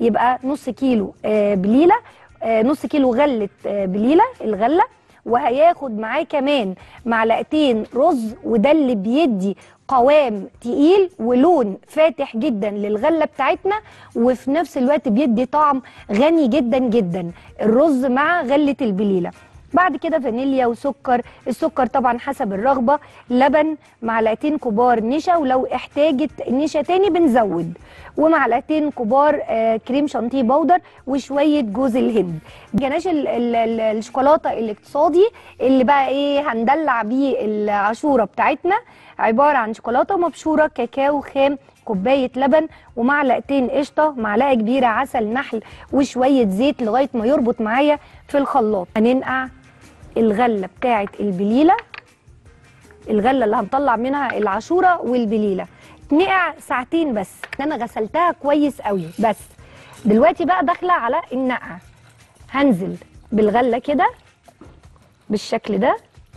يبقى نص كيلو آه، بليله آه، نص كيلو غله آه، بليله الغله وهياخد معاه كمان معلقتين رز وده اللي بيدي قوام تقيل ولون فاتح جدا للغله بتاعتنا وفي نفس الوقت بيدي طعم غني جدا جدا الرز مع غله البليله بعد كده فانيليا وسكر السكر طبعا حسب الرغبه لبن معلقتين كبار نشا ولو احتاجت نشا تاني بنزود ومعلقتين كبار آه، كريم شانتيه بودر وشويه جوز الهند جناش ال- ال- ال- الشوكولاته الاقتصادي اللي بقى ايه هندلع بيه العاشوره بتاعتنا عباره عن شوكولاته مبشوره كاكاو خام كوبايه لبن ومعلقتين قشطه معلقه كبيره عسل نحل وشويه زيت لغايه ما يربط معايا في الخلاط هننقع الغله بتاعه البليله الغله اللي هنطلع منها العاشوره والبليله تنقع ساعتين بس انا غسلتها كويس قوي بس دلوقتي بقى داخله على النقع هنزل بالغله كده بالشكل ده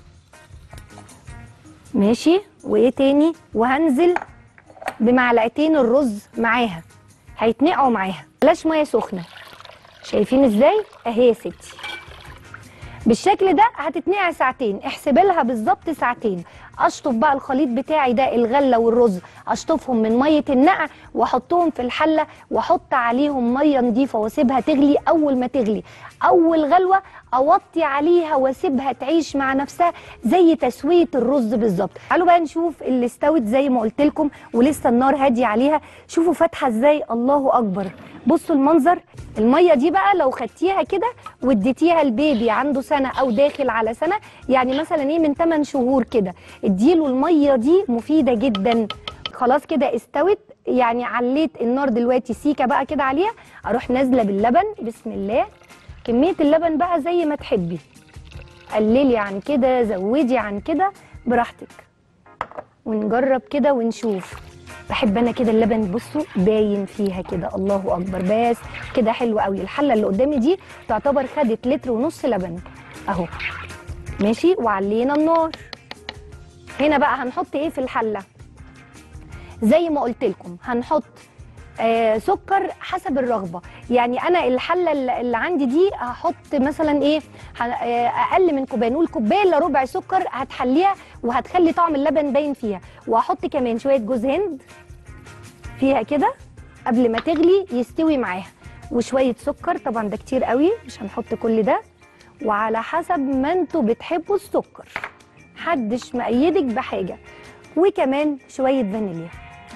ماشي وايه تاني وهنزل بمعلقتين الرز معاها هيتنقعوا معاها بلاش ميه سخنه شايفين ازاي اهي يا ستي بالشكل ده هتتنقع ساعتين احسبي لها بالظبط ساعتين اشطف بقى الخليط بتاعي ده الغله والرز اشطفهم من ميه النقع واحطهم في الحله واحط عليهم ميه نظيفه واسيبها تغلي اول ما تغلي اول غلوه اوطي عليها واسيبها تعيش مع نفسها زي تسويه الرز بالظبط تعالوا بقى نشوف اللي استوت زي ما قلت لكم ولسه النار هاديه عليها شوفوا فاتحه ازاي الله اكبر بصوا المنظر الميه دي بقى لو خدتيها كده واديتيها البيبي عنده سنه او داخل على سنه يعني مثلا ايه من 8 شهور كده اديله الميه دي مفيده جدا خلاص كده استوت يعني عليت النار دلوقتي سيكه بقى كده عليها اروح نازله باللبن بسم الله كميه اللبن بقى زي ما تحبي قللي عن كده زودي عن كده براحتك ونجرب كده ونشوف بحب انا كده اللبن بصوا باين فيها كده الله اكبر بس كده حلو قوي الحله اللي قدامي دي تعتبر خدت لتر ونص لبن اهو ماشي وعلينا النار هنا بقى هنحط ايه في الحله زي ما قلت لكم هنحط آه سكر حسب الرغبه يعني انا الحله اللي اللي عندي دي هحط مثلا ايه ه- آه، اقل من كوبايه نقول كوبايه الا ربع سكر هتحليها وهتخلي طعم اللبن باين فيها وهحط كمان شويه جوز هند فيها كده قبل ما تغلي يستوي معاها وشويه سكر طبعا ده كتير قوي مش هنحط كل ده وعلى حسب ما انتوا بتحبوا السكر محدش مقيدك بحاجه وكمان شويه فانيليا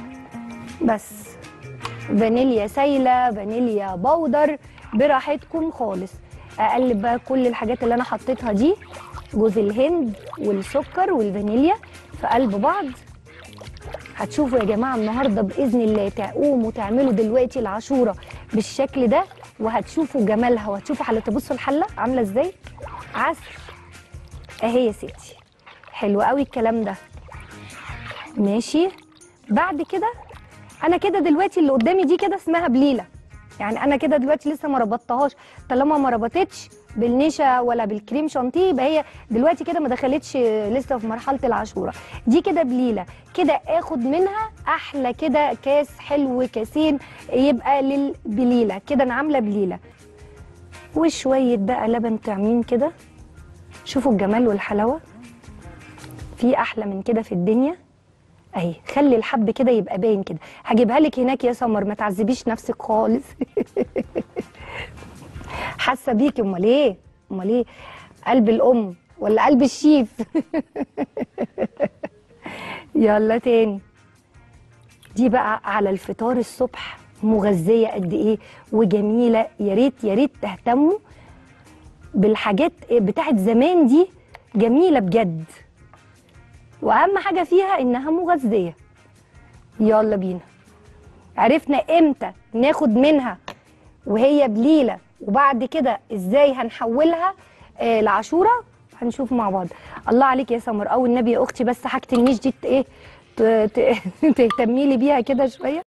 بس فانيليا سايله فانيليا بودر براحتكم خالص اقلب بقى كل الحاجات اللي انا حطيتها دي جوز الهند والسكر والفانيليا في قلب بعض هتشوفوا يا جماعه النهارده باذن الله تقوموا تعملوا دلوقتي العاشوره بالشكل ده وهتشوفوا جمالها وهتشوفوا حله تبصوا الحله عامله ازاي عسل اهي يا ستي حلو قوي الكلام ده ماشي بعد كده انا كده دلوقتي اللي قدامي دي كده اسمها بليله يعني انا كده دلوقتي لسه ما ربطتهاش طالما ما ربطتش بالنشا ولا بالكريم شانتيه يبقى هي دلوقتي كده ما دخلتش لسه في مرحله العاشوره دي كده بليله كده اخد منها احلى كده كاس حلو كاسين يبقى للبليله كده انا عامله بليله وشويه بقى لبن طعمين كده شوفوا الجمال والحلاوه في احلى من كده في الدنيا اهي خلي الحب كده يبقى باين كده هجيبها لك هناك يا سمر ما تعذبيش نفسك خالص حاسه بيكي امال ايه امال ايه قلب الام ولا قلب الشيف يلا تاني دي بقى على الفطار الصبح مغذيه قد ايه وجميله يا ريت يا ريت تهتموا بالحاجات بتاعت زمان دي جميله بجد واهم حاجه فيها انها مغذيه يلا بينا عرفنا امتى ناخد منها وهي بليله وبعد كده ازاي هنحولها آه لعاشوره هنشوف مع بعض الله عليك يا سمر او النبي يا اختي بس حاجه النيش دي ت- ايه ت- ت- تهتمي لي بيها كده شويه